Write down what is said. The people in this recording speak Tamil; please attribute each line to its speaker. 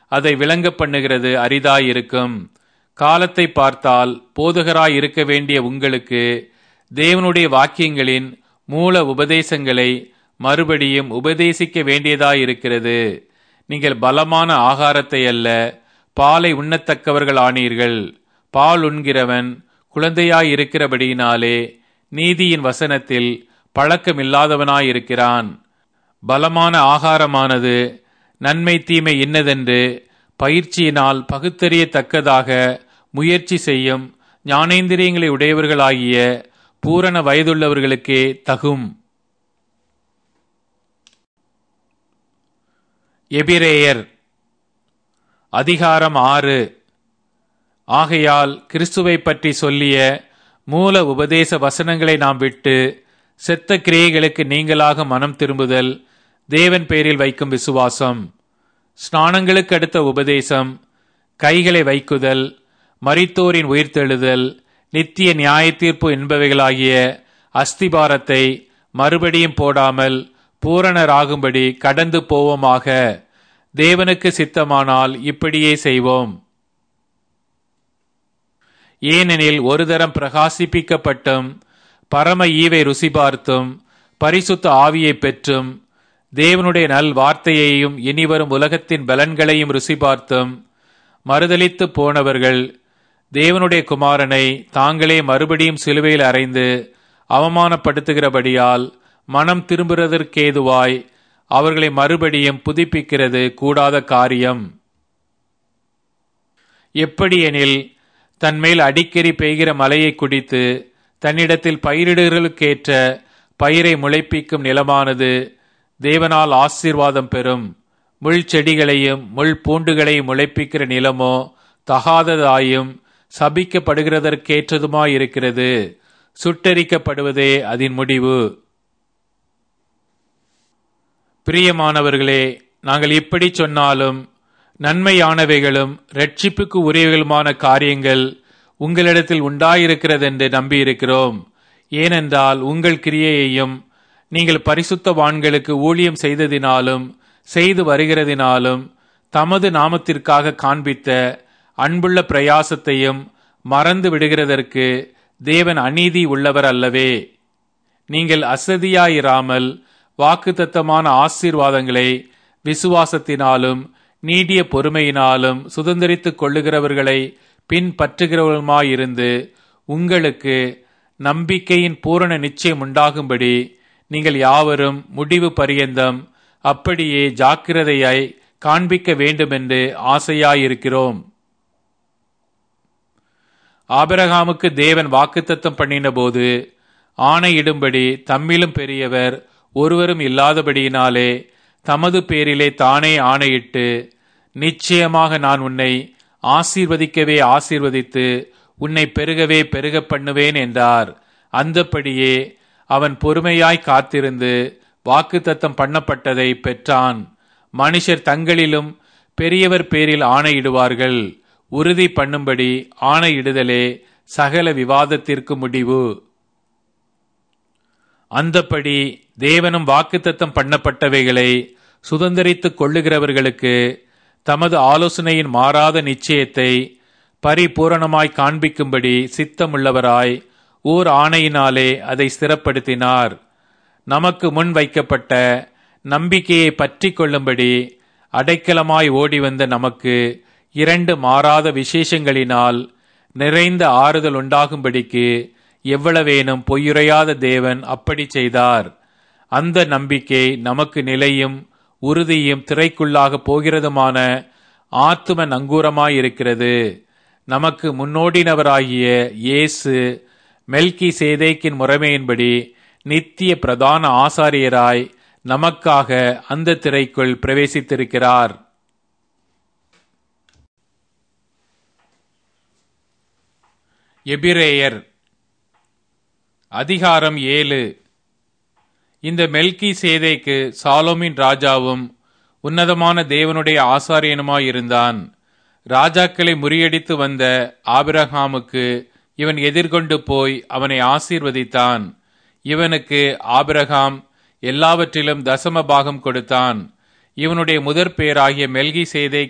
Speaker 1: அதை விளங்க பண்ணுகிறது அரிதாயிருக்கும் காலத்தை பார்த்தால் போதகராய் இருக்க வேண்டிய உங்களுக்கு தேவனுடைய வாக்கியங்களின் மூல உபதேசங்களை மறுபடியும் உபதேசிக்க வேண்டியதாயிருக்கிறது நீங்கள் பலமான ஆகாரத்தை அல்ல பாலை உண்ணத்தக்கவர்கள் ஆனீர்கள் பால் உண்கிறவன் குழந்தையாயிருக்கிறபடியினாலே நீதியின் வசனத்தில் பழக்கமில்லாதவனாயிருக்கிறான் பலமான ஆகாரமானது நன்மை தீமை இன்னதென்று பயிற்சியினால் பகுத்தறியத்தக்கதாக முயற்சி செய்யும் ஞானேந்திரியங்களை உடையவர்களாகிய பூரண வயதுள்ளவர்களுக்கே தகும் எபிரேயர் அதிகாரம் ஆறு ஆகையால் கிறிஸ்துவை பற்றி சொல்லிய மூல உபதேச வசனங்களை நாம் விட்டு செத்த கிரியைகளுக்கு நீங்களாக மனம் திரும்புதல் தேவன் பேரில் வைக்கும் விசுவாசம் ஸ்நானங்களுக்கு அடுத்த உபதேசம் கைகளை வைக்குதல் மரித்தோரின் உயிர்த்தெழுதல் நித்திய நியாய தீர்ப்பு என்பவைகளாகிய அஸ்திபாரத்தை மறுபடியும் போடாமல் பூரணராகும்படி கடந்து போவோமாக தேவனுக்கு சித்தமானால் இப்படியே செய்வோம் ஏனெனில் ஒரு தரம் பிரகாசிப்பிக்கப்பட்டும் பரம ஈவை ருசி பார்த்தும் பரிசுத்த ஆவியை பெற்றும் தேவனுடைய நல் வார்த்தையையும் இனிவரும் உலகத்தின் பலன்களையும் ருசி பார்த்தும் மறுதலித்து போனவர்கள் தேவனுடைய குமாரனை தாங்களே மறுபடியும் சிலுவையில் அறைந்து அவமானப்படுத்துகிறபடியால் மனம் திரும்புவதற்கேதுவாய் அவர்களை மறுபடியும் புதுப்பிக்கிறது கூடாத காரியம் எப்படியெனில் தன்மேல் அடிக்கடி பெய்கிற மலையை குடித்து தன்னிடத்தில் பயிரிடுகளுக்கேற்ற பயிரை முளைப்பிக்கும் நிலமானது தேவனால் ஆசீர்வாதம் பெறும் முள் செடிகளையும் முள் பூண்டுகளையும் முளைப்பிக்கிற நிலமோ தகாததாயும் சபிக்கப்படுகிறதற்கேற்றதுமாயிருக்கிறது சுட்டரிக்கப்படுவதே அதன் முடிவு பிரியமானவர்களே நாங்கள் இப்படி சொன்னாலும் நன்மையானவைகளும் ரட்சிப்புக்கு உரியவைகளுமான காரியங்கள் உங்களிடத்தில் உண்டாயிருக்கிறதென்று நம்பியிருக்கிறோம் ஏனென்றால் உங்கள் கிரியையையும் நீங்கள் பரிசுத்தவான்களுக்கு ஊழியம் செய்ததினாலும் செய்து வருகிறதினாலும் தமது நாமத்திற்காக காண்பித்த அன்புள்ள பிரயாசத்தையும் மறந்து விடுகிறதற்கு தேவன் அநீதி உள்ளவர் அல்லவே நீங்கள் அசதியாயிராமல் வாக்குத்தத்தமான ஆசீர்வாதங்களை விசுவாசத்தினாலும் நீடிய பொறுமையினாலும் சுதந்திரித்துக் கொள்ளுகிறவர்களை பின்பற்றுகிறவர்களுமாயிருந்து உங்களுக்கு நம்பிக்கையின் பூரண நிச்சயம் உண்டாகும்படி நீங்கள் யாவரும் முடிவு பரியந்தம் அப்படியே ஜாக்கிரதையாய் காண்பிக்க வேண்டுமென்று ஆசையாயிருக்கிறோம் ஆபரகாமுக்கு தேவன் வாக்குத்தத்தம் பண்ணின போது ஆணையிடும்படி தம்மிலும் பெரியவர் ஒருவரும் இல்லாதபடியினாலே தமது பேரிலே தானே ஆணையிட்டு நிச்சயமாக நான் உன்னை ஆசீர்வதிக்கவே ஆசீர்வதித்து உன்னை பெருகவே பெருக பண்ணுவேன் என்றார் அந்தப்படியே அவன் பொறுமையாய் காத்திருந்து வாக்குத்தத்தம் பண்ணப்பட்டதை பெற்றான் மனுஷர் தங்களிலும் பெரியவர் பேரில் ஆணையிடுவார்கள் உறுதி பண்ணும்படி ஆணையிடுதலே சகல விவாதத்திற்கு முடிவு அந்தப்படி தேவனும் வாக்குத்தத்தம் பண்ணப்பட்டவைகளை சுதந்திரித்துக் கொள்ளுகிறவர்களுக்கு தமது ஆலோசனையின் மாறாத நிச்சயத்தை பரிபூரணமாய் காண்பிக்கும்படி சித்தமுள்ளவராய் ஓர் ஆணையினாலே அதை ஸ்திரப்படுத்தினார் நமக்கு முன் வைக்கப்பட்ட நம்பிக்கையை பற்றி கொள்ளும்படி அடைக்கலமாய் ஓடி வந்த நமக்கு இரண்டு மாறாத விசேஷங்களினால் நிறைந்த ஆறுதல் உண்டாகும்படிக்கு எவ்வளவேனும் பொய்யுரையாத தேவன் அப்படி செய்தார் அந்த நம்பிக்கை நமக்கு நிலையும் உறுதியும் திரைக்குள்ளாக போகிறதுமான ஆத்தும நங்கூரமாயிருக்கிறது நமக்கு முன்னோடினவராகிய இயேசு மெல்கி சேதேக்கின் முறைமையின்படி நித்திய பிரதான ஆசாரியராய் நமக்காக அந்த திரைக்குள் பிரவேசித்திருக்கிறார் எபிரேயர் அதிகாரம் ஏழு இந்த மெல்கி சேதைக்கு சாலோமின் ராஜாவும் உன்னதமான தேவனுடைய ஆசாரியனுமாயிருந்தான் ராஜாக்களை முறியடித்து வந்த ஆபிரகாமுக்கு இவன் எதிர்கொண்டு போய் அவனை ஆசீர்வதித்தான் இவனுக்கு ஆபிரகாம் எல்லாவற்றிலும் தசம பாகம் கொடுத்தான் இவனுடைய முதற் பேராகிய மெல்கி சேதை